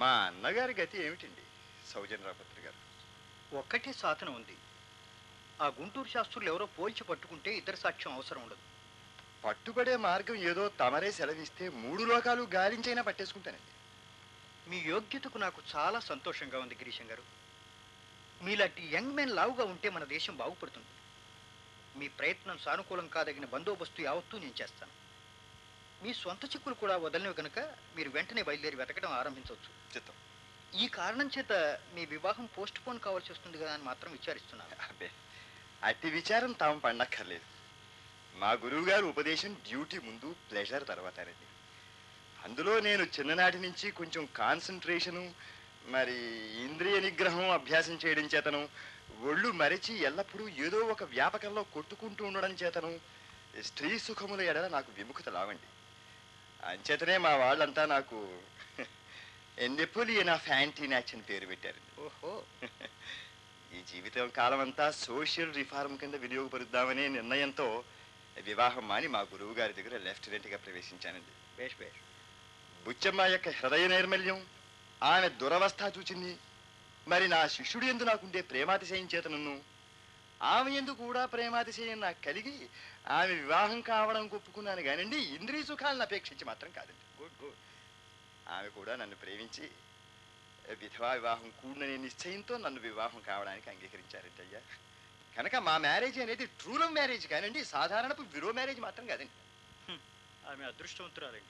మా అన్నగారి గతి ఏమిటండి సౌజన్యరాపత్రి గారు ఒక్కటే సాధనం ఉంది ఆ గుంటూరు శాస్త్రులు ఎవరో పోల్చి పట్టుకుంటే ఇద్దరు సాక్ష్యం అవసరం ఉండదు పట్టుబడే మార్గం ఏదో తమరే సెలవిస్తే మూడు లోకాలు గాలించైనా పట్టేసుకుంటానండి మీ యోగ్యతకు నాకు చాలా సంతోషంగా ఉంది గిరీశం గారు మీలాంటి యంగ్ మెన్ లావుగా ఉంటే మన దేశం బాగుపడుతుంది మీ ప్రయత్నం సానుకూలం కాదగిన బందోబస్తు యావత్తూ నేను చేస్తాను మీ సొంత చిక్కులు కూడా వదలనివి కనుక మీరు వెంటనే బయలుదేరి వెతకడం ఆరంభించవచ్చు చిత్తం ఈ కారణం చేత మీ వివాహం పోస్ట్ పోన్ కావాల్సి వస్తుంది కదా అని మాత్రం విచారిస్తున్నాను అబ్బే అట్టి విచారం తాము పండక్కర్లేదు మా గురువు గారు ఉపదేశం డ్యూటీ ముందు ప్లెజర్ తర్వాతనండి అందులో నేను చిన్ననాటి నుంచి కొంచెం కాన్సన్ట్రేషను మరి ఇంద్రియ నిగ్రహం అభ్యాసం చేయడం చేతను ఒళ్ళు మరిచి ఎల్లప్పుడూ ఏదో ఒక వ్యాపకంలో కొట్టుకుంటూ ఉండడం చేతను స్త్రీ సుఖముల ఎడల నాకు విముఖత లావండి అంచేతనే మా వాళ్ళంతా నాకు నెపోలియన్ ఆఫ్ యాంటీనాచ్ అని పేరు పెట్టారు ఓహో ఈ జీవితం కాలం అంతా సోషల్ రిఫార్మ్ కింద వినియోగపరుద్దామనే నిర్ణయంతో వివాహం మాని మా గురువు గారి దగ్గర లెఫ్టినెంట్గా ప్రవేశించానండి బేష్ బేష్ బుచ్చమ్మ యొక్క హృదయ నైర్మల్యం ఆమె దురవస్థ చూచింది మరి నా శిష్యుడు ఎందు నాకుండే ప్రేమాతిశయం చేతనన్ను ఆమె ఎందు కూడా ప్రేమాతిశయం నాకు కలిగి ఆమె వివాహం కావడం ఒప్పుకున్నాను కానండి ఇంద్రియ సుఖాలను అపేక్షించి మాత్రం కాదండి గుడ్ గుడ్ ఆమె కూడా నన్ను ప్రేమించి విధవా వివాహం కూడనే నిశ్చయంతో నన్ను వివాహం కావడానికి అంగీకరించారంట అయ్యా కనుక మా మ్యారేజ్ అనేది ట్రూ లవ్ మ్యారేజ్ కానండి సాధారణపు విరో మ్యారేజ్ మాత్రం కాదండి ఆమె అదృష్టవంతురాలండి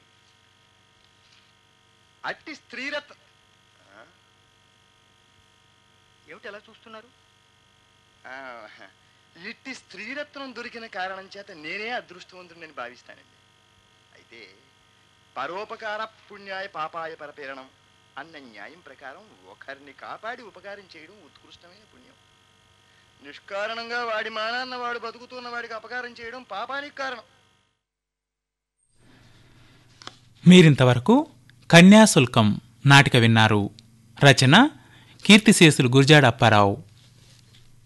అట్టి స్త్రీరత్న ఆ? ఏమిటి ఎలా చూస్తున్నారు ఆ, ఇట్టి స్త్రీరత్నం దొరికిన కారణం చేత నేనే అదృష్టవంతుడిని భావిస్తానండి అయితే పరోపకార పుణ్యాయ పాపాయ పరపీరణం అన్న న్యాయం ప్రకారం ఒకరిని కాపాడి ఉపకారం చేయడం ఉత్కృష్టమైన పుణ్యం నిష్కారణంగా వాడి మానాన్న వాడు బతుకుతున్న వాడికి అపకారం చేయడం పాపానికి కారణం మీరింతవరకు కన్యాశుల్కం నాటిక విన్నారు రచన కీర్తిశేషులు గురజాడ అప్పారావు